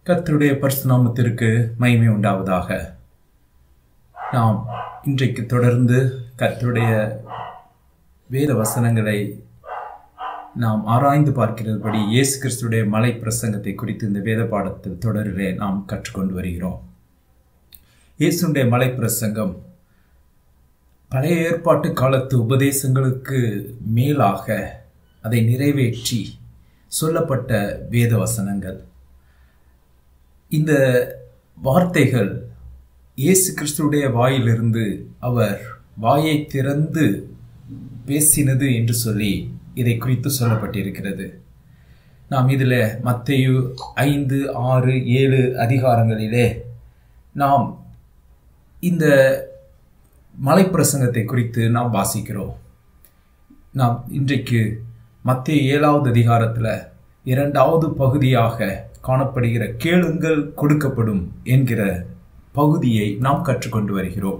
கர்த்தருடைய பரிசுநாமத்திற்கு மகிமை உண்டாவதாக நாம் இன்றைக்கு தொடர்ந்து கர்த்தருடைய வேத வசனங்களை நாம் ஆராய்ந்து பார்க்கிறபடி இயேசு கிறிஸ்துடைய மலை பிரசங்கத்தை குறித்து இந்த வேத பாடத்தில் தொடரிலே நாம் கற்றுக்கொண்டு வருகிறோம் இயேசுடைய மலை பிரசங்கம் பழைய ஏற்பாட்டு காலத்து உபதேசங்களுக்கு மேலாக அதை நிறைவேற்றி சொல்லப்பட்ட வேத வசனங்கள் இந்த வார்த்தைகள் இயேசு கிறிஸ்துடைய வாயிலிருந்து அவர் வாயை திறந்து பேசினது என்று சொல்லி இதை குறித்து சொல்லப்பட்டிருக்கிறது நாம் இதில் மத்தையு ஐந்து ஆறு ஏழு அதிகாரங்களிலே நாம் இந்த மலைப்பிரசங்கத்தை குறித்து நாம் வாசிக்கிறோம் நாம் இன்றைக்கு மத்திய ஏழாவது அதிகாரத்தில் இரண்டாவது பகுதியாக காணப்படுகிற கேளுங்கள் கொடுக்கப்படும் என்கிற பகுதியை நாம் கற்றுக்கொண்டு வருகிறோம்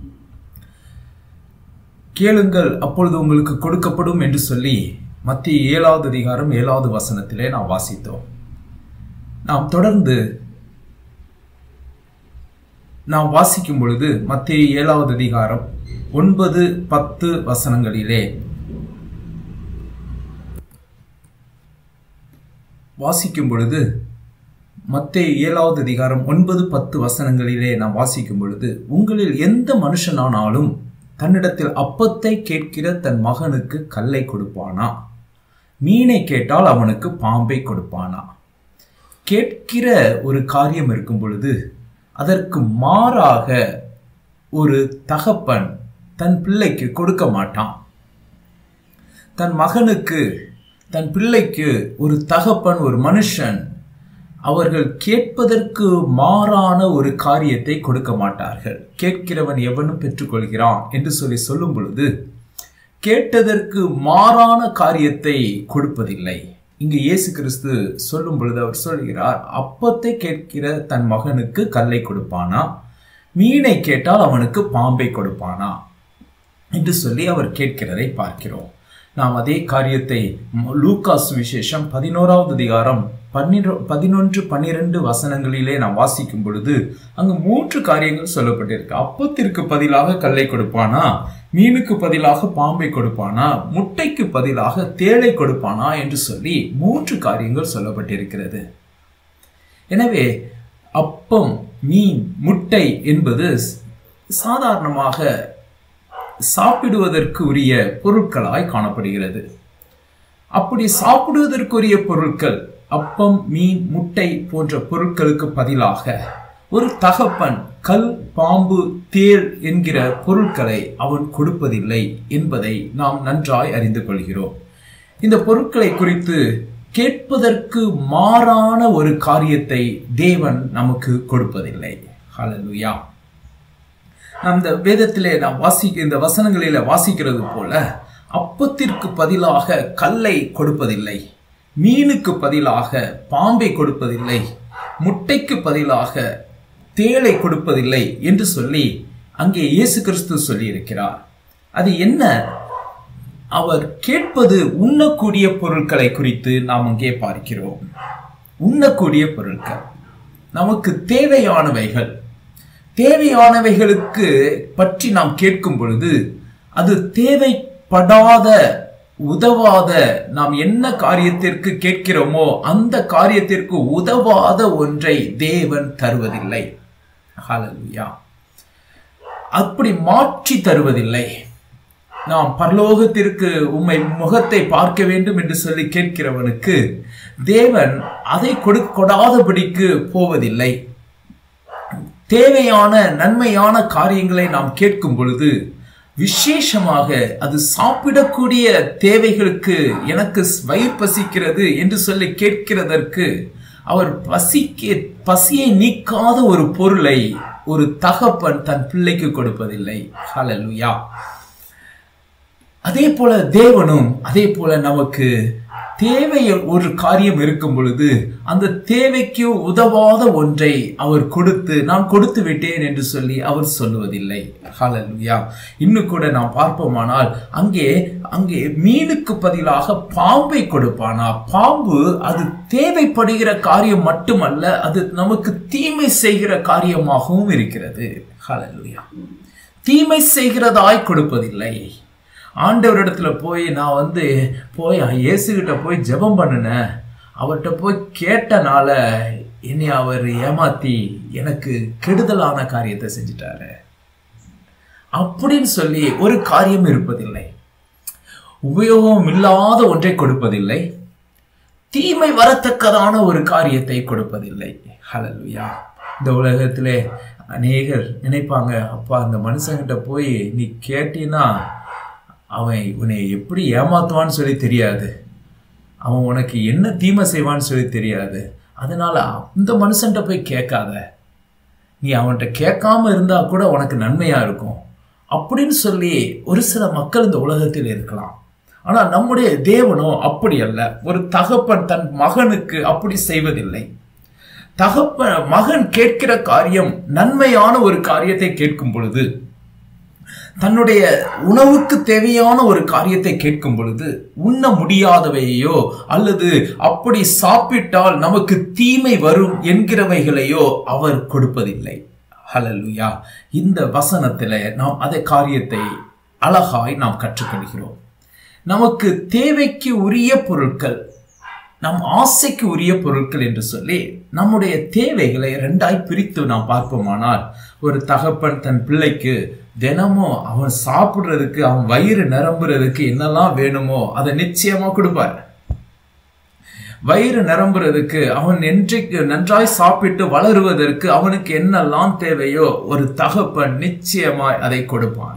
கேளுங்கள் அப்பொழுது உங்களுக்கு கொடுக்கப்படும் என்று சொல்லி மத்திய ஏழாவது அதிகாரம் ஏழாவது வசனத்திலே நாம் வாசித்தோம் நாம் தொடர்ந்து நாம் வாசிக்கும் பொழுது மத்திய ஏழாவது அதிகாரம் ஒன்பது பத்து வசனங்களிலே வாசிக்கும் பொழுது மத்திய ஏழாவது அதிகாரம் ஒன்பது பத்து வசனங்களிலே நாம் வாசிக்கும் பொழுது உங்களில் எந்த மனுஷனானாலும் தன்னிடத்தில் அப்பத்தை கேட்கிற தன் மகனுக்கு கல்லை கொடுப்பானா மீனை கேட்டால் அவனுக்கு பாம்பை கொடுப்பானா கேட்கிற ஒரு காரியம் இருக்கும் பொழுது அதற்கு மாறாக ஒரு தகப்பன் தன் பிள்ளைக்கு கொடுக்க மாட்டான் தன் மகனுக்கு தன் பிள்ளைக்கு ஒரு தகப்பன் ஒரு மனுஷன் அவர்கள் கேட்பதற்கு மாறான ஒரு காரியத்தை கொடுக்க மாட்டார்கள் கேட்கிறவன் எவனும் பெற்றுக்கொள்கிறான் என்று சொல்லி சொல்லும் பொழுது கேட்டதற்கு மாறான காரியத்தை கொடுப்பதில்லை இங்கு இயேசு கிறிஸ்து சொல்லும் பொழுது அவர் சொல்கிறார் அப்பத்தை கேட்கிற தன் மகனுக்கு கல்லை கொடுப்பானா மீனை கேட்டால் அவனுக்கு பாம்பை கொடுப்பானா என்று சொல்லி அவர் கேட்கிறதை பார்க்கிறோம் நாம் அதே காரியத்தை லூகாஸ் விசேஷம் பதினோராவது அதிகாரம் பன்னிரோ பதினொன்று பன்னிரண்டு வசனங்களிலே நாம் வாசிக்கும் பொழுது அங்கு மூன்று காரியங்கள் சொல்லப்பட்டிருக்கு அப்பத்திற்கு பதிலாக கல்லை கொடுப்பானா மீனுக்கு பதிலாக பாம்பை கொடுப்பானா முட்டைக்கு பதிலாக தேளை கொடுப்பானா என்று சொல்லி மூன்று காரியங்கள் சொல்லப்பட்டிருக்கிறது எனவே அப்பம் மீன் முட்டை என்பது சாதாரணமாக சாப்பிடுவதற்கு உரிய பொருட்களாய் காணப்படுகிறது அப்படி சாப்பிடுவதற்குரிய பொருட்கள் அப்பம் மீன் முட்டை போன்ற பொருட்களுக்கு பதிலாக ஒரு தகப்பன் கல் பாம்பு தேள் என்கிற பொருட்களை அவன் கொடுப்பதில்லை என்பதை நாம் நன்றாய் அறிந்து கொள்கிறோம் இந்த பொருட்களை குறித்து கேட்பதற்கு மாறான ஒரு காரியத்தை தேவன் நமக்கு கொடுப்பதில்லை ஹலலுயா அந்த வேதத்திலே நாம் வாசி இந்த வசனங்களில வாசிக்கிறது போல அப்பத்திற்கு பதிலாக கல்லை கொடுப்பதில்லை மீனுக்கு பதிலாக பாம்பை கொடுப்பதில்லை முட்டைக்கு பதிலாக தேளை கொடுப்பதில்லை என்று சொல்லி அங்கே இயேசு கிறிஸ்து சொல்லி இருக்கிறார் அது என்ன அவர் கேட்பது உண்ணக்கூடிய பொருட்களை குறித்து நாம் அங்கே பார்க்கிறோம் உண்ணக்கூடிய பொருட்கள் நமக்கு தேவையானவைகள் தேவையானவைகளுக்கு பற்றி நாம் கேட்கும் பொழுது அது தேவைப்படாத உதவாத நாம் என்ன காரியத்திற்கு கேட்கிறோமோ அந்த காரியத்திற்கு உதவாத ஒன்றை தேவன் தருவதில்லை ஹalleluya அப்படி மாற்றி தருவதில்லை நாம் பரலோகத்திற்கு உம்மை முகத்தை பார்க்க வேண்டும் என்று சொல்லி கேட்கிறவனுக்கு தேவன் அதை கொடுக்கொடாதபடிக்கு போவதில்லை தேவையான நன்மையான காரியங்களை நாம் கேட்கும் பொழுது விசேஷமாக அது சாப்பிடக்கூடிய தேவைகளுக்கு எனக்கு வயிறு பசிக்கிறது என்று சொல்லி கேட்கிறதற்கு அவர் பசிக்க பசியை நீக்காத ஒரு பொருளை ஒரு தகப்பன் தன் பிள்ளைக்கு கொடுப்பதில்லை ஹalleluya அதே போல தேவனும் அதே போல நமக்கு தேவை ஒரு காரியம் இருக்கும் பொழுது அந்த தேவைக்கு உதவாத ஒன்றை அவர் கொடுத்து நான் கொடுத்து விட்டேன் என்று சொல்லி அவர் சொல்லுவதில்லை ஹalleluya இன்னும் கூட நாம் பார்ப்போமானால் அங்கே அங்கே மீனுக்கு பதிலாக பாம்பை கொடுப்பானா பாம்பு அது தேவைப்படுகிற காரியம் மட்டுமல்ல அது நமக்கு தீமை செய்கிற காரியமாகவும் இருக்கிறது ஹalleluya தீமை செய்கிறதாய் கொடுப்பதில்லை ஆண்டவரிடத்துல போய் நான் வந்து போய் இயேசுகிட்ட போய் ஜெபம் பண்ணினேன் அவர்கிட்ட போய் கேட்டனால என்னை அவர் ஏமாத்தி எனக்கு கெடுதலான காரியத்தை செஞ்சிட்டாரு அப்படின்னு சொல்லி ஒரு காரியம் இருப்பதில்லை உபயோகம் இல்லாத ஒன்றை கொடுப்பதில்லை தீமை வரத்தக்கதான ஒரு காரியத்தை கொடுப்பதில்லை ஹalleluya இந்த உலகத்திலே அநேகர் நினைப்பாங்க அப்பா அந்த மனுஷங்கிட்ட போய் நீ கேட்டீன்னா அவன் உன்னை எப்படி ஏமாத்துவான்னு சொல்லி தெரியாது அவன் உனக்கு என்ன தீமை செய்வான்னு சொல்லி தெரியாது அதனால அந்த மனுஷன்கிட்ட போய் கேட்காத நீ அவன்கிட்ட கேட்காம இருந்தா கூட உனக்கு நன்மையா இருக்கும் அப்படின்னு சொல்லி ஒரு சில மக்கள் இந்த உலகத்தில் இருக்கலாம் ஆனா நம்முடைய தேவனோ அப்படி அல்ல ஒரு தகப்பன் தன் மகனுக்கு அப்படி செய்வதில்லை தகப்ப மகன் கேட்கிற காரியம் நன்மையான ஒரு காரியத்தை கேட்கும் பொழுது தன்னுடைய உணவுக்கு தேவையான ஒரு காரியத்தை கேட்கும் பொழுது உண்ண முடியாதவையோ அல்லது அப்படி சாப்பிட்டால் நமக்கு தீமை வரும் என்கிறவைகளையோ அவர் கொடுப்பதில்லை ஹலலுயா இந்த வசனத்தில் நாம் அதை காரியத்தை அழகாய் நாம் கற்றுக்கொள்கிறோம் நமக்கு தேவைக்கு உரிய பொருட்கள் நம் ஆசைக்கு உரிய பொருட்கள் என்று சொல்லி நம்முடைய தேவைகளை ரெண்டாய் பிரித்து நாம் பார்ப்போமானால் ஒரு தகப்பன் தன் பிள்ளைக்கு தினமும் அவன் சாப்பிடுறதுக்கு அவன் வயிறு நிரம்புறதுக்கு என்னெல்லாம் வேணுமோ அதை நிச்சயமா கொடுப்பார் வயிறு நிரம்புறதுக்கு அவன் என்றைக்கு நன்றாய் சாப்பிட்டு வளருவதற்கு அவனுக்கு என்னெல்லாம் தேவையோ ஒரு தகப்பன் நிச்சயமாய் அதை கொடுப்பான்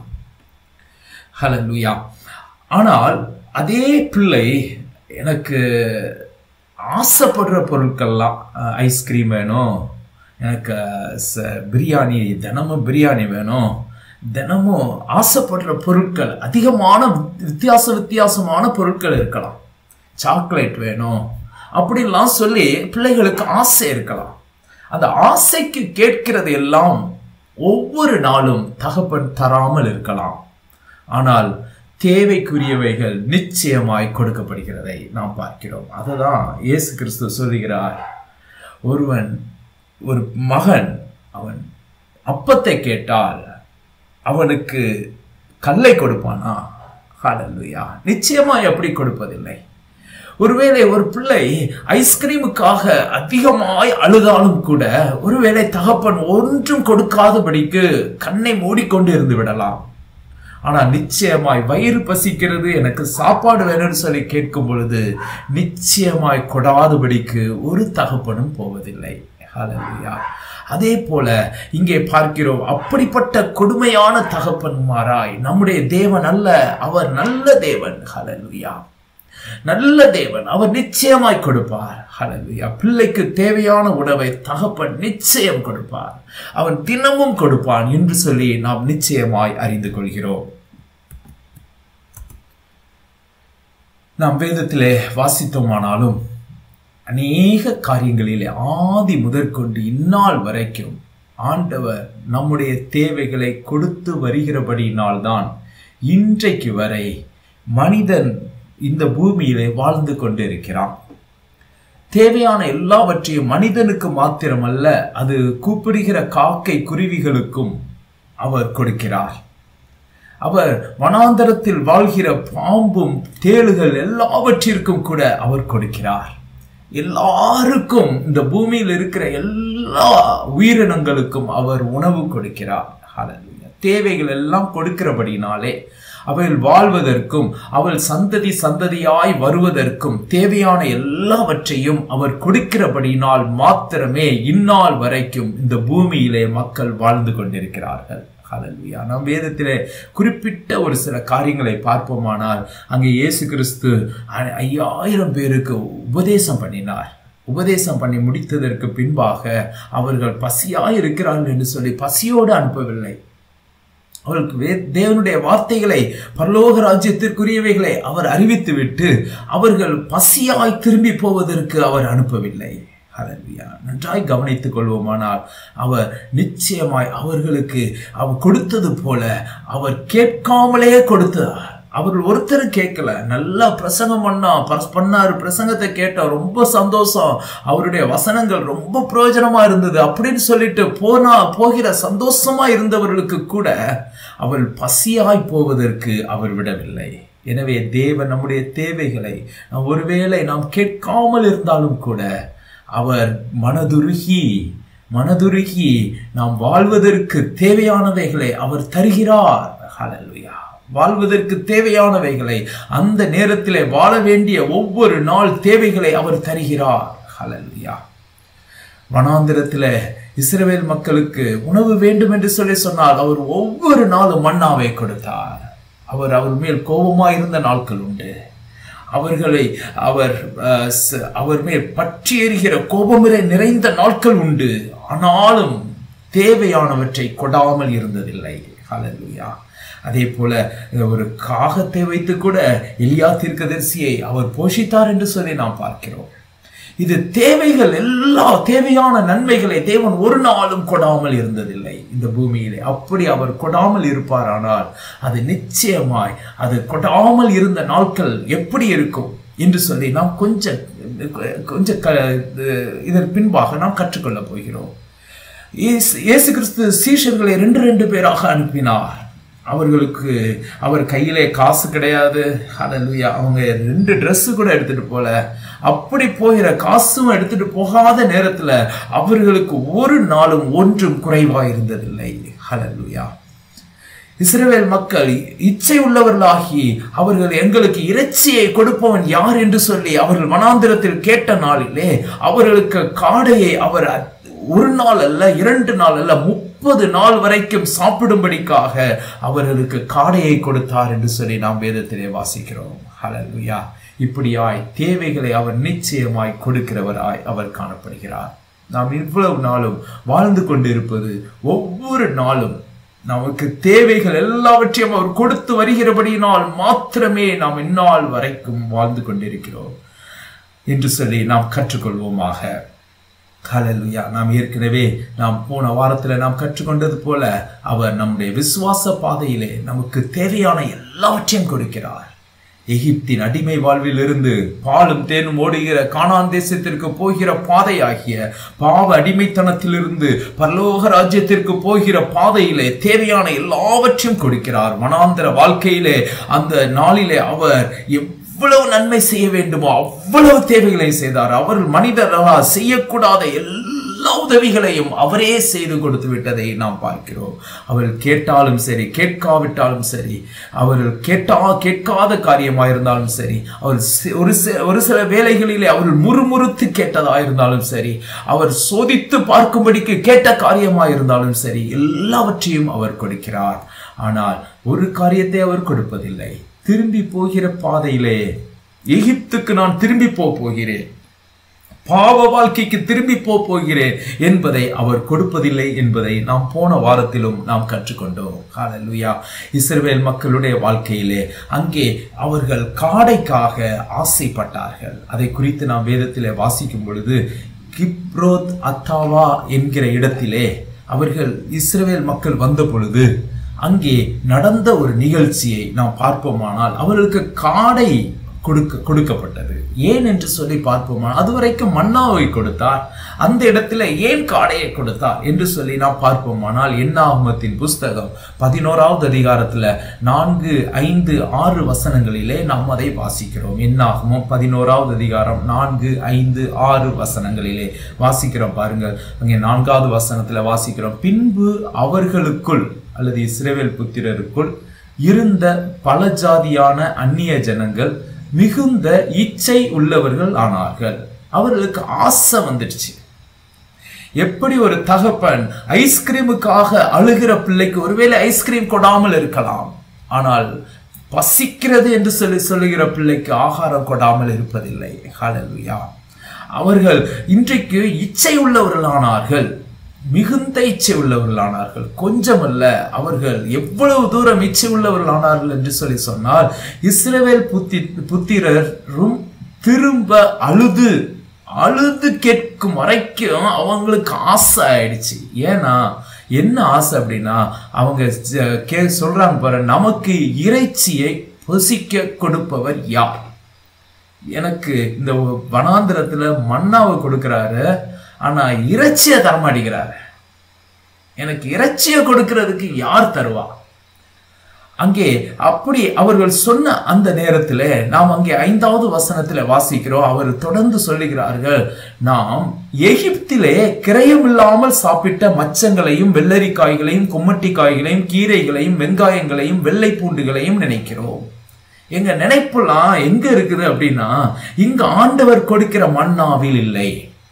ஹலலுயா ஆனால் அதே பிள்ளை எனக்கு ஆசைப்படுற பொருட்கள்லாம் ஐஸ்கிரீம் வேணும் எனக்கு பிரியாணி தினமும் பிரியாணி வேணும் தினமும் ஆசைப்படுற பொருட்கள் அதிகமான வித்தியாச வித்தியாசமான பொருட்கள் இருக்கலாம் சாக்லேட் வேணும் அப்படின்லாம் சொல்லி பிள்ளைகளுக்கு ஆசை இருக்கலாம் அந்த ஆசைக்கு கேட்கிறது எல்லாம் ஒவ்வொரு நாளும் தகப்பன் தராமல் இருக்கலாம் ஆனால் தேவைக்குரியவைகள் நிச்சயமாய் கொடுக்கப்படுகிறதை நாம் பார்க்கிறோம் அதுதான் இயேசு கிறிஸ்து சொல்லுகிறார் ஒருவன் ஒரு மகன் அவன் அப்பத்தை கேட்டால் அவனுக்கு கல்லை கொடுப்பானா ஹalleluya நிச்சயமாய் அப்படி கொடுப்பதில்லை ஒருவேளை ஒரு பிள்ளை ஐஸ்கிரீமுக்காக அதிகமாய் அழுதாலும் கூட ஒருவேளை தகப்பன் ஒன்றும் கொடுக்காதபடிக்கு கண்ணை மூடிக்கொண்டு இருந்து விடலாம் ஆனா நிச்சயமாய் வயிறு பசிக்கிறது எனக்கு சாப்பாடு வேணும்னு சொல்லி கேட்கும் பொழுது நிச்சயமாய் கொடாதபடிக்கு ஒரு தகப்பனும் போவதில்லை ஹalleluya அதே போல இங்கே பார்க்கிறோம் அப்படிப்பட்ட கொடுமையான தகப்பன்மாராய் நம்முடைய தேவன் அல்ல அவர் நல்ல தேவன் ஹalleluya நல்ல தேவன் அவர் நிச்சயமாய் கொடுப்பார் ஹalleluya பிள்ளைக்கு தேவையான உணவை தகப்பன் நிச்சயம் கொடுப்பார் அவன் தினமும் கொடுப்பான் என்று சொல்லி நாம் நிச்சயமாய் அறிந்து கொள்கிறோம் நாம் வேதத்திலே வாசித்தோமானாலும் அநேக காரியங்களிலே ஆதி முதற்கொண்டு இந்நாள் வரைக்கும் ஆண்டவர் நம்முடைய தேவைகளை கொடுத்து வருகிறபடியினால்தான் இன்றைக்கு வரை மனிதன் இந்த பூமியிலே வாழ்ந்து கொண்டிருக்கிறான் தேவையான எல்லாவற்றையும் மனிதனுக்கு மாத்திரமல்ல அது கூப்பிடுகிற காக்கை குருவிகளுக்கும் அவர் கொடுக்கிறார் அவர் வனாந்தரத்தில் வாழ்கிற பாம்பும் தேளுகள் எல்லாவற்றிற்கும் கூட அவர் கொடுக்கிறார் எல்லாருக்கும் இந்த பூமியில் இருக்கிற எல்லா உயிரினங்களுக்கும் அவர் உணவு கொடுக்கிறார் தேவைகள் எல்லாம் கொடுக்கிறபடினாலே அவள் வாழ்வதற்கும் அவள் சந்ததி சந்ததியாய் வருவதற்கும் தேவையான எல்லாவற்றையும் அவர் கொடுக்கிறபடினால் மாத்திரமே இந்நாள் வரைக்கும் இந்த பூமியிலே மக்கள் வாழ்ந்து கொண்டிருக்கிறார்கள் ஹalleluya நம் வேதத்திலே குறிப்பிட்ட ஒரு சில காரியங்களை பார்ப்போமானால் அங்கே இயேசு கிறிஸ்து ஐயாயிரம் பேருக்கு உபதேசம் பண்ணினார் உபதேசம் பண்ணி முடித்ததற்கு பின்பாக அவர்கள் பசியாய் இருக்கிறார்கள் என்று சொல்லி பசியோடு அனுப்பவில்லை அவர்களுக்கு வே தேவனுடைய வார்த்தைகளை பரலோக ராஜ்யத்திற்குரியவைகளை அவர் அறிவித்துவிட்டு அவர்கள் பசியாய் திரும்பி போவதற்கு அவர் அனுப்பவில்லை ஹalleluya நன்றாய் கவனித்துக் கொள்வோமானால் அவர் நிச்சயமாய் அவர்களுக்கு அவர் கொடுத்தது போல அவர் கேட்காமலே கொடுத்தார் அவர்கள் ஒருத்தர் கேட்கல நல்லா பிரசங்கம் பண்ணா பரஸ் பண்ணாரு பிரசங்கத்தை கேட்டா ரொம்ப சந்தோஷம் அவருடைய வசனங்கள் ரொம்ப பிரயோஜனமா இருந்தது அப்படின்னு சொல்லிட்டு போனா போகிற சந்தோஷமா இருந்தவர்களுக்கு கூட அவள் பசியாய் போவதற்கு அவர் விடவில்லை எனவே தேவன் நம்முடைய தேவைகளை நாம் ஒருவேளை நாம் கேட்காமல் இருந்தாலும் கூட அவர் மனதுருகி மனதுருகி நாம் வாழ்வதற்கு தேவையானவைகளை அவர் தருகிறார் ஹalleluya வாழ்வதற்கு தேவையானவைகளை அந்த நேரத்திலே வாழ வேண்டிய ஒவ்வொரு நாள் தேவைகளை அவர் தருகிறார் ஹalleluya வனாந்திரத்தில் இஸ்ரவேல் மக்களுக்கு உணவு வேண்டும் என்று சொல்லி சொன்னால் அவர் ஒவ்வொரு நாளும் மன்னாவை கொடுத்தார் அவர் அவர் மேல் கோபமாக இருந்த நாட்கள் உண்டு அவர்களை அவர் அஹ், ச- அவர் மேல் பற்றி எரிகிற கோபமிரை நிறைந்த நாட்கள் உண்டு ஆனாலும் தேவையானவற்றை கொடாமல் இருந்ததில்லை ஹalleluya அதே போல ஒரு காகத்தை வைத்து கூட எலியா தீர்க்கதரிசியை அவர் போஷித்தார் என்று சொல்லி நாம் பார்க்கிறோம் இது தேவைகள் எல்லா தேவையான நன்மைகளை தேவன் ஒரு நாளும் கொடாமல் இருந்ததில்லை இந்த பூமியிலே அப்படி அவர் கொடாமல் இருப்பாரானால் அது நிச்சயமாய் அது கொடாமல் இருந்த நாட்கள் எப்படி இருக்கும் என்று சொல்லி நாம் கொஞ்சம் கொஞ்சம் க இதன் பின்பாக நாம் கற்றுக்கொள்ளப் போகிறோம் இயேசு இயேசு கிறிஸ்து சீஷர்களை ரெண்டு ரெண்டு பேராக அனுப்பினார் அவர்களுக்கு அவர் கையிலே காசு கிடையாது ஹalleluya அவங்க ரெண்டு Dress கூட எடுத்துட்டு போல அப்படி போகிற காசும் எடுத்துட்டு போகாத நேரத்துல அவர்களுக்கு ஒரு நாளும் ஒன்றும் குறைவா இருந்ததில்லை ஹalleluya இஸ்ரவேல் மக்கள் இச்சை உள்ளவர்களாகி அவர்கள் எங்களுக்கு இறைச்சியை கொடுப்பவன் யார் என்று சொல்லி அவர்கள் மனாந்திரத்தில் கேட்ட நாளிலே அவர்களுக்கு காடையை அவர் ஒரு நாள் அல்ல இரண்டு நாள் அல்ல முப்பது நாள் வரைக்கும் சாப்பிடும்படிக்காக அவர்களுக்கு காடையை கொடுத்தார் என்று சொல்லி நாம் வேதத்திலே வாசிக்கிறோம் ஹalleluya இப்படியாய் தேவைகளை அவர் நிச்சயமாய் கொடுக்கிறவராய் அவர் காணப்படுகிறார் நாம் இவ்வளவு நாளும் வாழ்ந்து கொண்டிருப்பது ஒவ்வொரு நாளும் நமக்கு தேவைகள் எல்லாவற்றையும் அவர் கொடுத்து வருகிறபடியினால் மாத்திரமே நாம் இந்நாள் வரைக்கும் வாழ்ந்து கொண்டிருக்கிறோம் என்று சொல்லி நாம் கற்றுக்கொள்வோமாக ஹalleluya நாம் ஏற்கனவே நாம் போன வாரத்தில் நாம் கற்றுக்கொண்டது போல அவர் நம்முடைய விசுவாச பாதையிலே நமக்கு தேவையான எல்லாவற்றையும் கொடுக்கிறார் எகிப்தின் அடிமை வாழ்விலிருந்து பாலும் தேனும் ஓடுகிற கானான் தேசத்திற்கு போகிற பாதையாகிய பாவ அடிமைத்தனத்திலிருந்து பரலோக ராஜ்யத்திற்கு போகிற பாதையிலே தேவையான எல்லாவற்றையும் கொடுக்கிறார் மனாந்திர வாழ்க்கையிலே அந்த நாளிலே அவர் எவ்வளவு நன்மை செய்ய வேண்டுமோ அவ்வளவு தேவைகளை செய்தார் அவர் மனிதர்களால் செய்யக்கூடாத எல்லா உதவிகளையும் அவரே செய்து கொடுத்து விட்டதை நாம் பார்க்கிறோம் அவள் கேட்டாலும் சரி கேட்காவிட்டாலும் சரி அவர்கள் கேட்டா கேட்காத காரியமாயிருந்தாலும் சரி அவர் சி- ஒரு சி- ஒரு சில வேளைகளிலே அவர்கள் முறுமுறுத்து கேட்டதாயிருந்தாலும் சரி அவர் சோதித்து பார்க்கும்படிக்கு கேட்ட காரியமாயிருந்தாலும் சரி எல்லாவற்றையும் அவர் கொடுக்கிறார் ஆனால் ஒரு காரியத்தை அவர் கொடுப்பதில்லை திரும்பி போகிற பாதையிலே எகிப்துக்கு நான் திரும்பி போக போகிறேன் பாவ வாழ்க்கைக்கு திரும்பி போக போகிறேன் என்பதை அவர் கொடுப்பதில்லை என்பதை நாம் போன வாரத்திலும் நாம் கற்றுக்கொண்டோம் ஹalleluya இஸ்ரவேல் மக்களுடைய வாழ்க்கையிலே அங்கே அவர்கள் காடைக்காக ஆசைப்பட்டார்கள் அதை குறித்து நாம் வேதத்திலே வாசிக்கும் பொழுது கிப்ரோத் அத்தாவா என்கிற இடத்திலே அவர்கள் இஸ்ரவேல் மக்கள் வந்த பொழுது அங்கே நடந்த ஒரு நிகழ்ச்சியை நாம் பார்ப்போமானால் அவர்களுக்கு காடை கொடுக்க கொடுக்கப்பட்டது ஏன் என்று சொல்லி பார்ப்போமானால் அதுவரைக்கும் மன்னாவை கொடுத்தார் அந்த இடத்துல ஏன் காடையை கொடுத்தார் என்று சொல்லி நாம் பார்ப்போமானால் என்னாகமத்தின் புஸ்தகம் பதினோராவது அதிகாரத்துல நான்கு ஐந்து ஆறு வசனங்களிலே நாம் அதை வாசிக்கிறோம் என்னாகமம் பதினோராவது அதிகாரம் நான்கு ஐந்து ஆறு வசனங்களிலே வாசிக்கிறோம் பாருங்கள் அங்கே நான்காவது வசனத்துல வாசிக்கிறோம் பின்பு அவர்களுக்குள் அல்லது இஸ்ரவேல் புத்திரருக்குள் இருந்த பல ஜாதியான அந்நிய ஜனங்கள் மிகுந்த இச்சை உள்ளவர்கள் ஆனார்கள் அவர்களுக்கு ஆசை வந்துடுச்சு எப்படி ஒரு தகப்பன் ஐஸ்கிரீமுக்காக அழுகிற பிள்ளைக்கு ஒருவேளை ஐஸ்கிரீம் கொடாமல் இருக்கலாம் ஆனால் பசிக்கிறது என்று சொல்லி சொல்லுகிற பிள்ளைக்கு ஆகாரம் கொடாமல் இருப்பதில்லை ஹalleluya அவர்கள் இன்றைக்கு இச்சை உள்ளவர்களானார்கள் மிகுந்த இச்சை உள்ளவர்களானார்கள் கொஞ்சமல்ல அவர்கள் எவ்வளவு தூரம் இச்சை உள்ளவர்களானார்கள் என்று சொல்லி சொன்னால் இஸ்ரவேல் புத்தி புத்திரரும் திரும்ப அழுது அழுது கேட்கும் வரைக்கும் அவங்களுக்கு ஆசை ஆயிடுச்சு ஏன்னா என்ன ஆசை அப்படின்னா அவங்க ஜ- கே சொல்றாங்க பாரு நமக்கு இறைச்சியை புசிக்க கொடுப்பவர் யார் எனக்கு இந்த வனாந்திரத்துல மண்ணாவை கொடுக்கறாரு ஆனா இறைச்சியை தரமாட்டேங்கிறாரு எனக்கு இறைச்சியை கொடுக்கிறதுக்கு யார் தருவா அங்கே அப்படி அவர்கள் சொன்ன அந்த நேரத்தில் நாம் அங்கே ஐந்தாவது வசனத்துல வாசிக்கிறோம் அவர் தொடர்ந்து சொல்லுகிறார்கள் நாம் எகிப்திலே கிரயமில்லாமல் சாப்பிட்ட மச்சங்களையும் வெள்ளரிக்காய்களையும் கும்மட்டிக்காய்களையும் கீரைகளையும் வெங்காயங்களையும் வெள்ளை பூண்டுகளையும் நினைக்கிறோம் எங்க நினைப்புலாம் எங்க இருக்குது அப்படின்னா இங்க ஆண்டவர் கொடுக்கிற மன்னாவில் இல்லை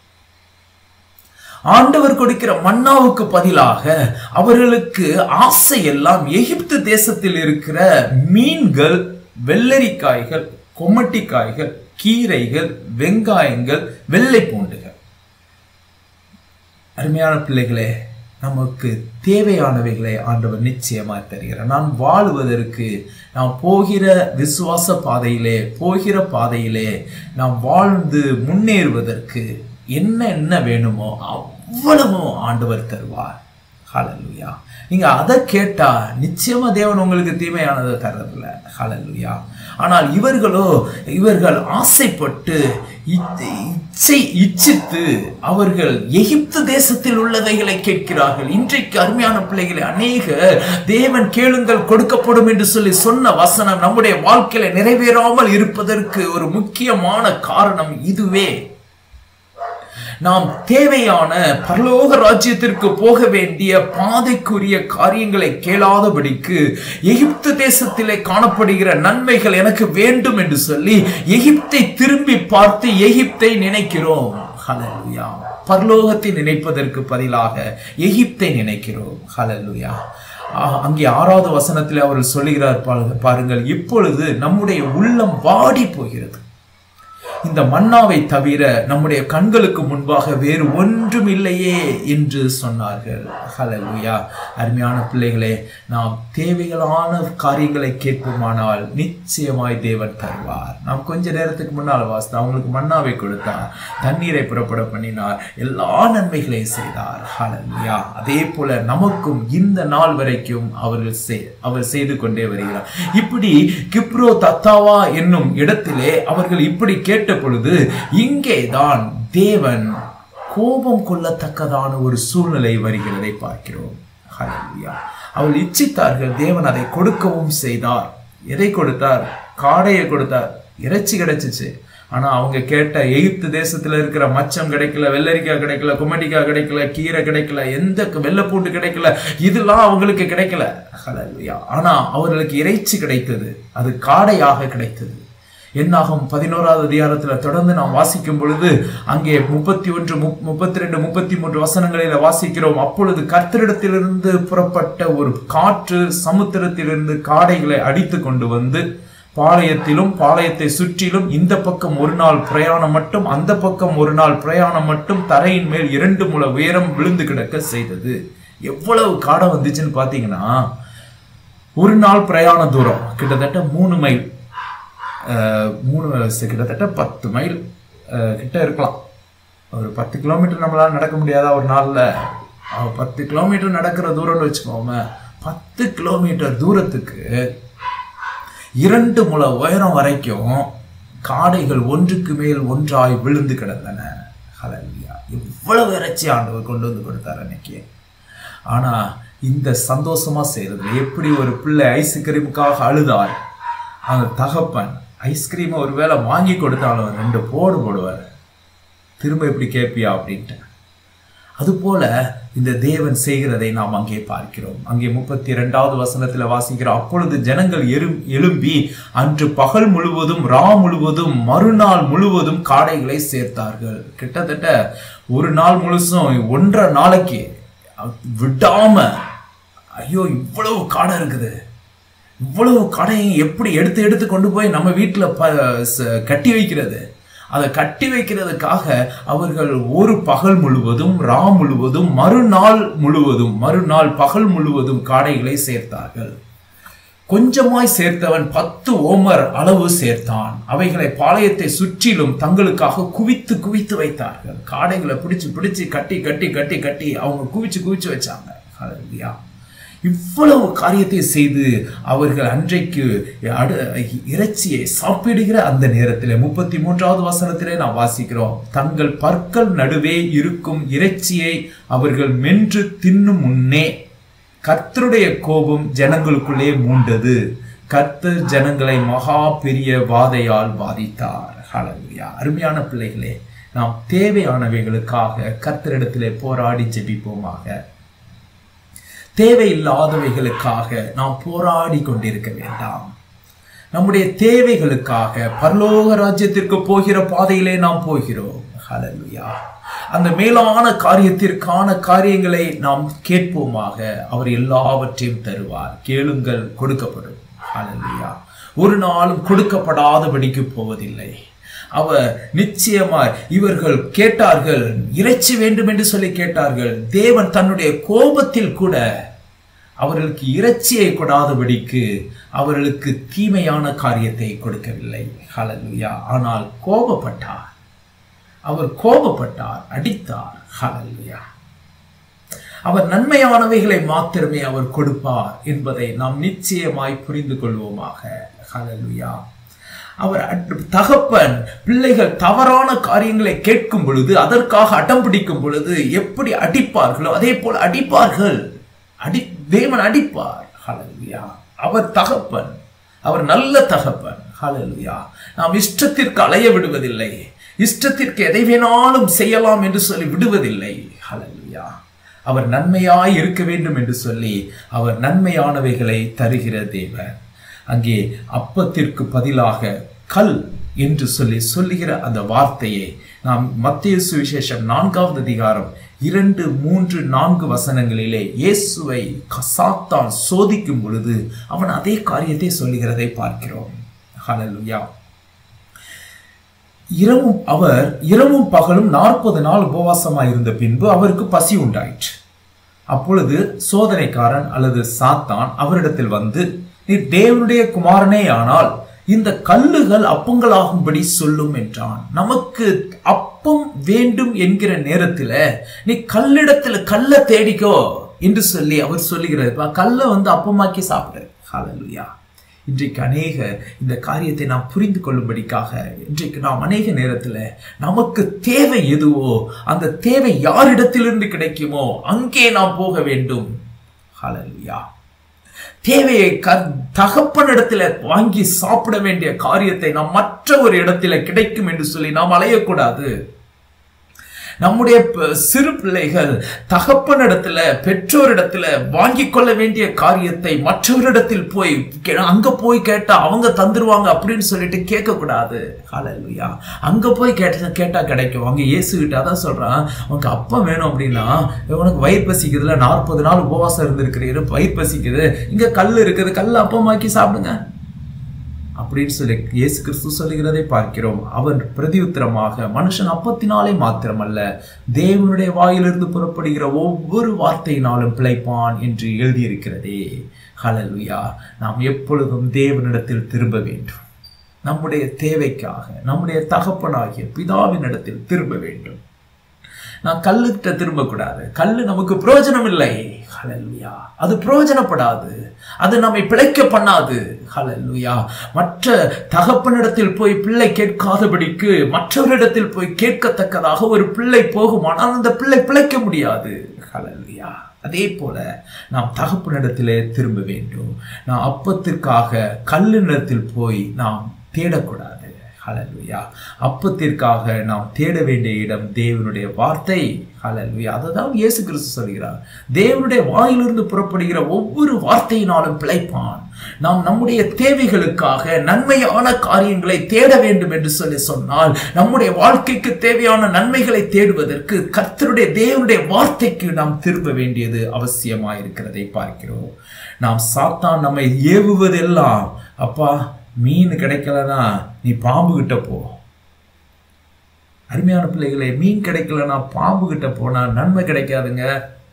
ஆண்டவர் கொடுக்கிற மன்னாவுக்கு பதிலாக அவர்களுக்கு ஆசை எல்லாம் எகிப்து தேசத்தில் இருக்கிற மீன்கள் வெள்ளரிக்காய்கள் கொம்மட்டிக்காய்கள் கீரைகள் வெங்காயங்கள் வெள்ளை பூண்டுகள் அருமையான பிள்ளைகளே நமக்கு தேவையானவைகளை ஆண்டவர் நிச்சயமாய் தருகிறார் நான் வாழுவதற்கு நாம் போகிற விசுவாச பாதையிலே போகிற பாதையிலே நாம் வாழ்ந்து முன்னேறுவதற்கு என்ன என்ன வேணுமோ அவ்வளவும் ஆண்டவர் தருவார் ஹalleluya நீங்க அதை கேட்டா நிச்சயமா தேவன் உங்களுக்கு தீமையானதை தர்றதில்ல ஹalleluya ஆனால் இவர்களோ இவர்கள் ஆசைப்பட்டு இச்சை- இச்சை இச்சித்து அவர்கள் எகிப்து தேசத்தில் உள்ளவைகளை கேட்கிறார்கள் இன்றைக்கு அருமையான பிள்ளைகளை அநேக தேவன் கேளுங்கள் கொடுக்கப்படும் என்று சொல்லி சொன்ன வசனம் நம்முடைய வாழ்க்கையில நிறைவேறாமல் இருப்பதற்கு ஒரு முக்கியமான காரணம் இதுவே நாம் தேவையான பரலோக ராஜ்யத்திற்கு போக வேண்டிய பாதைக்குரிய காரியங்களை கேளாதபடிக்கு எகிப்து தேசத்திலே காணப்படுகிற நன்மைகள் எனக்கு வேண்டும் என்று சொல்லி எகிப்தை திரும்பி பார்த்து எகிப்தை நினைக்கிறோம் ஹalleluya பரலோகத்தை நினைப்பதற்கு பதிலாக எகிப்தை நினைக்கிறோம் ஹalleluya ஆ- அங்கே ஆறாவது வசனத்தில் அவர் சொல்லுகிறார் பாருங்க- பாருங்கள் இப்பொழுது நம்முடைய உள்ளம் வாடி போகிறது இந்த மன்னாவை தவிர நம்முடைய கண்களுக்கு முன்பாக வேறு ஒன்றும் இல்லையே என்று சொன்னார்கள் ஹalleluya அருமையான பிள்ளைகளே நாம் தேவைகளான காரியங்களை கேட்போமானால் நிச்சயமாய் தேவன் தருவார் நாம் கொஞ்ச நேரத்துக்கு முன்னால் வாசித்தோம் அவங்களுக்கு மன்னாவை கொடுத்தார் தண்ணீரை புறப்பட பண்ணினார் எல்லா நன்மைகளையும் செய்தார் ஹalleluya அதே போல நமக்கும் இந்த நாள் வரைக்கும் அவர்கள் செய்- அவர் செய்து கொண்டே வருகிறார் இப்படி கிப்ரோ தத்தாவா என்னும் இடத்திலே அவர்கள் இப்படி கேட்ட பொழுது இங்கேதான் தேவன் கோபம் கொள்ளத்தக்கதான ஒரு சூழ்நிலை வருகிறதை பார்க்கிறோம் ஹalleluya அவள் இச்சித்தார்கள் தேவன் அதை கொடுக்கவும் செய்தார் எதை கொடுத்தார் காடையை கொடுத்தார் இறைச்சி கிடைச்சிச்சு ஆனா அவங்க கேட்ட எகிப்து தேசத்துல இருக்கிற மச்சம் கிடைக்கல வெள்ளரிக்காய் கிடைக்கல குமட்டிக்காய் கிடைக்கல கீரை கிடைக்கல எந்த வெள்ளைப்பூண்டு கிடைக்கல இதெல்லாம் அவங்களுக்கு கிடைக்கல ஹalleluya ஆனா அவர்களுக்கு இறைச்சி கிடைத்தது அது காடையாக கிடைத்தது என்னாகும் பதினோராவது அதிகாரத்துல தொடர்ந்து நாம் வாசிக்கும் பொழுது அங்கே முப்பத்தி ஒன்று முப்பத்தி ரெண்டு முப்பத்தி மூன்று வசனங்களில வாசிக்கிறோம் அப்பொழுது கர்த்தரிடத்திலிருந்து புறப்பட்ட ஒரு காற்று சமுத்திரத்திலிருந்து காடைகளை அடித்து கொண்டு வந்து பாளையத்திலும் பாளையத்தை சுற்றிலும் இந்த பக்கம் ஒரு நாள் பிரயாணம் மட்டும் அந்த பக்கம் ஒரு நாள் பிரயாணம் மட்டும் தரையின் மேல் இரண்டு முழ உயரம் விழுந்து கிடக்க செய்தது எவ்வளவு காடை வந்துச்சுன்னு பாத்தீங்கன்னா ஒரு நாள் பிரயாண தூரம் கிட்டத்தட்ட மூணு மைல் அஹ், மூணு ச- கிட்டத்தட்ட பத்து மைல் அஹ், கிட்ட இருக்கலாம் ஒரு பத்து கிலோமீட்டர் நம்மளால நடக்க முடியாதா ஒரு நாள்ல அஹ், பத்து கிலோமீட்டர் நடக்கிற தூரம்னு வச்சுக்கோங்க பத்து கிலோமீட்டர் தூரத்துக்கு இரண்டு முழ உயரம் வரைக்கும் காடைகள் ஒன்றுக்கு மேல் ஒன்றாய் விழுந்து கிடந்தன ஹalleluya எவ்வளவு இறைச்சி ஆண்டவர் கொண்டு வந்து கொடுத்தார் அன்னைக்கு ஆனா இந்த சந்தோஷமா செய்யறதுல எப்படி ஒரு பிள்ளை ஐஸ்கிரீமுக்காக அழுதார் அந்த தகப்பன் ஐஸ்கிரீமை ஒருவேளை வாங்கி கொடுத்தாலும் ரெண்டு போடு போடுவார் திரும்ப எப்படி கேட்பியா அப்படின்ட்டு அதுபோல இந்த தேவன் செய்கிறதை நாம் அங்கே பார்க்கிறோம் அங்கே முப்பத்தி இரண்டாவது வசனத்துல வாசிக்கிறோம் அப்பொழுது ஜனங்கள் எரும் எழும்பி அன்று பகல் முழுவதும் ரா முழுவதும் மறுநாள் முழுவதும் காடைகளை சேர்த்தார்கள் கிட்டத்தட்ட ஒரு நாள் முழுசும் ஒன்றரை நாளைக்கு விடாம ஐயோ இவ்வளவு காடை இருக்குது இவ்வளவு கடையை எப்படி எடுத்து எடுத்து கொண்டு போய் நம்ம வீட்டில் ப ச- கட்டி வைக்கிறது அதை கட்டி வைக்கிறதுக்காக அவர்கள் ஒரு பகல் முழுவதும் ரா முழுவதும் மறுநாள் முழுவதும் மறுநாள் பகல் முழுவதும் காடைகளை சேர்த்தார்கள் கொஞ்சமாய் சேர்த்தவன் பத்து ஓமர் அளவு சேர்த்தான் அவைகளை பாளையத்தை சுற்றிலும் தங்களுக்காக குவித்து குவித்து வைத்தார்கள் காடைகளை பிடிச்சு பிடிச்சு கட்டி கட்டி கட்டி கட்டி அவங்க குவிச்சு குவிச்சு வச்சாங்க ஹalleluya. இவ்வளவு காரியத்தை செய்து அவர்கள் அன்றைக்கு அடு இறைச்சியை சாப்பிடுகிற அந்த நேரத்தில் முப்பத்தி மூன்றாவது வசனத்திலே நாம் வாசிக்கிறோம் தங்கள் பற்கள் நடுவே இருக்கும் இறைச்சியை அவர்கள் மென்று தின்னும் முன்னே கர்த்தருடைய கோபம் ஜனங்களுக்குள்ளே மூண்டது கர்த்தர் ஜனங்களை மகா பெரிய வாதையால் பாதித்தார் ஹalleluya அருமையான பிள்ளைகளே நாம் தேவையானவைகளுக்காக கர்த்தரிடத்திலே போராடி ஜெபிப்போமாக தேவையில்லாதவைகளுக்காக நாம் போராடி கொண்டிருக்க வேண்டாம் நம்முடைய தேவைகளுக்காக பரலோக ராஜ்யத்திற்கு போகிற பாதையிலே நாம் போகிறோம் ஹalleluya அந்த மேலான காரியத்திற்கான காரியங்களை நாம் கேட்போமாக அவர் எல்லாவற்றையும் தருவார் கேளுங்கள் கொடுக்கப்படும் ஹalleluya ஒரு நாளும் கொடுக்கப்படாதபடிக்கு போவதில்லை அவர் நிச்சயமாய் இவர்கள் கேட்டார்கள் இறைச்சி வேண்டும் என்று சொல்லி கேட்டார்கள் தேவன் தன்னுடைய கோபத்தில் கூட அவர்களுக்கு இறைச்சியை கொடாதபடிக்கு அவர்களுக்கு தீமையான காரியத்தை கொடுக்கவில்லை ஹalleluya ஆனால் கோபப்பட்டார் அவர் கோபப்பட்டார் அடித்தார் ஹalleluya அவர் நன்மையானவைகளை மாத்திரமே அவர் கொடுப்பார் என்பதை நாம் நிச்சயமாய் புரிந்து கொள்வோமாக ஹalleluya அவர் அட்- தகப்பன் பிள்ளைகள் தவறான காரியங்களை கேட்கும் பொழுது அதற்காக அடம் பிடிக்கும் பொழுது எப்படி அடிப்பார்களோ அதே போல் அடிப்பார்கள் அடி தேவன் அடிப்பார் ஹalleluya அவர் தகப்பன் அவர் நல்ல தகப்பன் ஹalleluya நாம் இஷ்டத்திற்கு அலைய விடுவதில்லை இஷ்டத்திற்கு எதை வேணாலும் செய்யலாம் என்று சொல்லி விடுவதில்லை ஹalleluya அவர் நன்மையாய் இருக்க வேண்டும் என்று சொல்லி அவர் நன்மையானவைகளை தருகிற தேவன் அங்கே அப்பத்திற்கு பதிலாக கல் என்று சொல்லி சொல்லுகிற அந்த வார்த்தையை நாம் மத்திய சுவிசேஷம் நான்காவது அதிகாரம் இரண்டு மூன்று நான்கு வசனங்களிலே இயேசுவை க- சாத்தான் சோதிக்கும் பொழுது அவன் அதே காரியத்தை சொல்லுகிறதை பார்க்கிறோம் ஹalleluya இரவும் அவர் இரவும் பகலும் நாற்பது நாள் உபவாசமாய் இருந்த பின்பு அவருக்கு பசி உண்டாயிற்று அப்பொழுது சோதனைக்காரன் அல்லது சாத்தான் அவரிடத்தில் வந்து நீர் தேவனுடைய குமாரனே ஆனால் இந்த கல்லுகள் அப்பங்களாகும்படி சொல்லும் என்றான் நமக்கு அப்பம் வேண்டும் என்கிற நேரத்துல நீ கல்லிடத்துல கல்லை தேடிக்கோ என்று சொல்லி அவர் சொல்லுகிறார் "பா, கல்லை வந்து அப்பமாக்கி சாப்பிடு ஹalleluya இன்றைக்கு அநேகர் இந்த காரியத்தை நாம் புரிந்து கொள்ளும்படிக்காக இன்றைக்கு நாம் அநேக நேரத்தில் நமக்கு தேவை எதுவோ அந்த தேவை யாரிடத்திலிருந்து கிடைக்குமோ அங்கே நாம் போக வேண்டும் ஹalleluya தேவையை க தகப்பனிடத்தில் வாங்கி சாப்பிட வேண்டிய காரியத்தை நாம் மற்ற ஒரு இடத்துல கிடைக்கும் என்று சொல்லி நாம் அலையக்கூடாது நம்முடைய ப- சிறு பிள்ளைகள் தகப்பனிடத்துல பெற்றோரிடத்துல வாங்கி கொள்ள வேண்டிய காரியத்தை மற்றவரிடத்தில் போய் கே- அங்க போய் கேட்டா அவங்க தந்துருவாங்க அப்படின்னு சொல்லிட்டு கேட்க கூடாது ஹalleluya அங்க போய் கேட்ட கேட்டா கிடைக்கும் அங்க இயேசு கிட்ட அதான் சொல்றான் உனக்கு அப்பம் வேணும் அப்படின்னா உனக்கு வயிறு பசிக்குதுல நாற்பது நாள் உபவாசம் இருந்திருக்கிறீரு வயிறு பசிக்குது இங்க கல் இருக்குது கல் அப்பமாக்கி சாப்பிடுங்க அப்படின்னு சொல்லி இயேசு கிறிஸ்து சொல்லுகிறதை பார்க்கிறோம் அவன் பிரதியுத்தரமாக மனுஷன் அப்பத்தினாலே மாத்திரமல்ல தேவனுடைய வாயிலிருந்து புறப்படுகிற ஒவ்வொரு வார்த்தையினாலும் பிழைப்பான் என்று எழுதியிருக்கிறதே ஹalleluya நாம் எப்பொழுதும் தேவனிடத்தில் திரும்ப வேண்டும் நம்முடைய தேவைக்காக நம்முடைய தகப்பனாகிய பிதாவினிடத்தில் திரும்ப வேண்டும் நான் கல்லுகிட்ட திரும்பக்கூடாது கல்லு நமக்கு பிரயோஜனம் இல்லை ஹalleluya அது பிரயோஜனப்படாது அது நம்மை பிழைக்க பண்ணாது ஹalleluya மற்ற தகப்பனிடத்தில் போய் பிள்ளை கேட்காதபடிக்கு மற்றவரிடத்தில் போய் கேட்கத்தக்கதாக ஒரு பிள்ளை போகுமானால் அந்த பிள்ளை பிழைக்க முடியாது ஹalleluya அதே போல நாம் தகப்பனிடத்திலே திரும்ப வேண்டும் நாம் அப்பத்திற்காக கல்லினிடத்தில் போய் நாம் தேடக்கூடாது ஹalleluya அப்பத்திற்காக நாம் தேட வேண்டிய இடம் தேவனுடைய வார்த்தை ஹalleluya அதுதான் இயேசு கிறிஸ்து சொல்கிறார் தேவனுடைய வாயிலிருந்து புறப்படுகிற ஒவ்வொரு வார்த்தையினாலும் பிழைப்பான் நாம் நம்முடைய தேவைகளுக்காக நன்மையான காரியங்களை தேட வேண்டும் என்று சொல்லி சொன்னால் நம்முடைய வாழ்க்கைக்கு தேவையான நன்மைகளை தேடுவதற்கு கர்த்தருடைய தேவனுடைய வார்த்தைக்கு நாம் திரும்ப வேண்டியது அவசியமாயிருக்கிறதை பார்க்கிறோம் நாம் சாத்தான் நம்மை ஏவுவதெல்லாம் அப்பா மீன் கிடைக்கலனா நீ பாம்பு கிட்ட போ அருமையான பிள்ளைகளே மீன் கிடைக்கலனா பாம்பு கிட்ட போனா நன்மை கிடைக்காதுங்க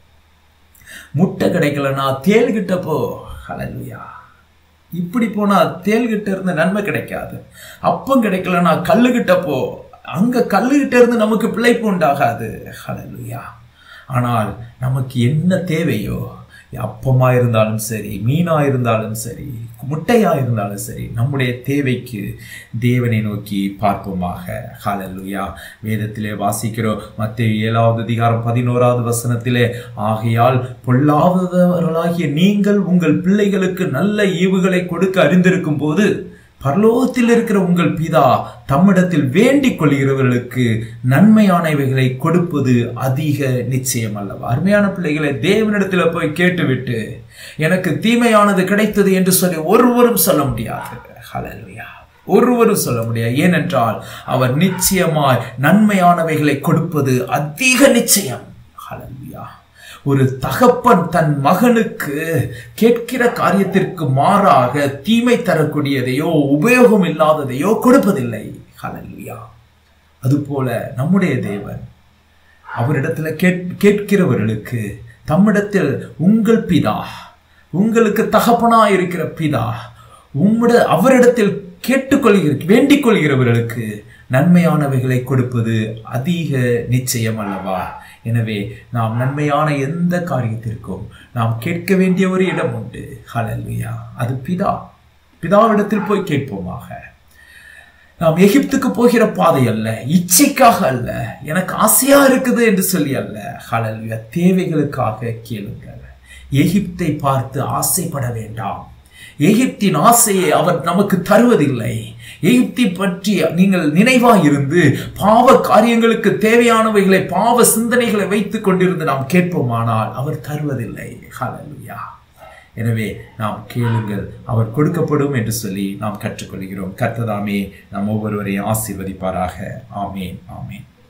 முட்டை கிடைக்கலனா தேள் கிட்ட போ ஹalleluya இப்படி போனா தேள்கிட்ட இருந்து நன்மை கிடைக்காது அப்பம் கிடைக்கலனா கல்லுகிட்ட போ அங்க கல்லுகிட்ட இருந்து நமக்கு பிழைப்பு உண்டாகாது ஹalleluya ஆனால் நமக்கு என்ன தேவையோ அப்பமா இருந்தாலும் சரி மீனா இருந்தாலும் சரி முட்டையா இருந்தாலும் சரி நம்முடைய தேவைக்கு தேவனை நோக்கி பார்ப்போமாக ஹalleluya வேதத்திலே வாசிக்கிறோம் மத்திய ஏழாவது அதிகாரம் பதினோராவது வசனத்திலே ஆகையால் பொல்லாதவர்களாகிய நீங்கள் உங்கள் பிள்ளைகளுக்கு நல்ல ஈவுகளை கொடுக்க அறிந்திருக்கும் போது பரலோகத்தில் இருக்கிற உங்கள் பிதா தம்மிடத்தில் வேண்டிக் கொள்கிறவர்களுக்கு நன்மையானவைகளை கொடுப்பது அதிக நிச்சயம் அல்லவா அருமையான பிள்ளைகளை தேவனிடத்துல போய் கேட்டுவிட்டு எனக்கு தீமையானது கிடைத்தது என்று சொல்லி ஒருவரும் சொல்ல முடியாது ஹalleluya ஒருவரும் சொல்ல முடியாது ஏனென்றால் அவர் நிச்சயமாய் நன்மையானவைகளை கொடுப்பது அதிக நிச்சயம் ஹalleluya ஒரு தகப்பன் தன் மகனுக்கு கேட்கிற காரியத்திற்கு மாறாக தீமை தரக்கூடியதையோ உபயோகம் இல்லாததையோ கொடுப்பதில்லை ஹalleluya அதுபோல நம்முடைய தேவன் அவரிடத்துல கேட் கேட்கிறவர்களுக்கு தம்மிடத்தில் உங்கள் பிதா உங்களுக்கு தகப்பனா இருக்கிற பிதா உம்மிட அவரிடத்தில் கேட்டுக்கொள்கிற வேண்டிக் கொள்கிறவர்களுக்கு நன்மையானவைகளை கொடுப்பது அதிக நிச்சயம் அல்லவா எனவே நாம் நன்மையான எந்த காரியத்திற்கும் நாம் கேட்க வேண்டிய ஒரு இடம் உண்டு ஹalleluya அது பிதா பிதாவிடத்தில் போய் கேட்போமாக நாம் எகிப்துக்கு போகிற பாதை அல்ல இச்சைக்காக அல்ல எனக்கு ஆசையா இருக்குது என்று சொல்லி அல்ல ஹalleluya தேவைகளுக்காக கேளுங்கள் எகிப்தை பார்த்து ஆசைப்பட வேண்டாம் எகிப்தின் ஆசையை அவர் நமக்கு தருவதில்லை எகிப்தை பற்றி நீங்கள் நினைவாய் இருந்து பாவ காரியங்களுக்கு தேவையானவைகளை பாவ சிந்தனைகளை வைத்துக் கொண்டிருந்து நாம் கேட்போமானால் அவர் தருவதில்லை ஹalleluya எனவே நாம் கேளுங்கள் அவர் கொடுக்கப்படும் என்று சொல்லி நாம் கற்றுக்கொள்கிறோம் கர்த்ததாமே நாம் ஒவ்வொருவரையும் ஆசீர்வதிப்பாராக ஆமேன் ஆமேன்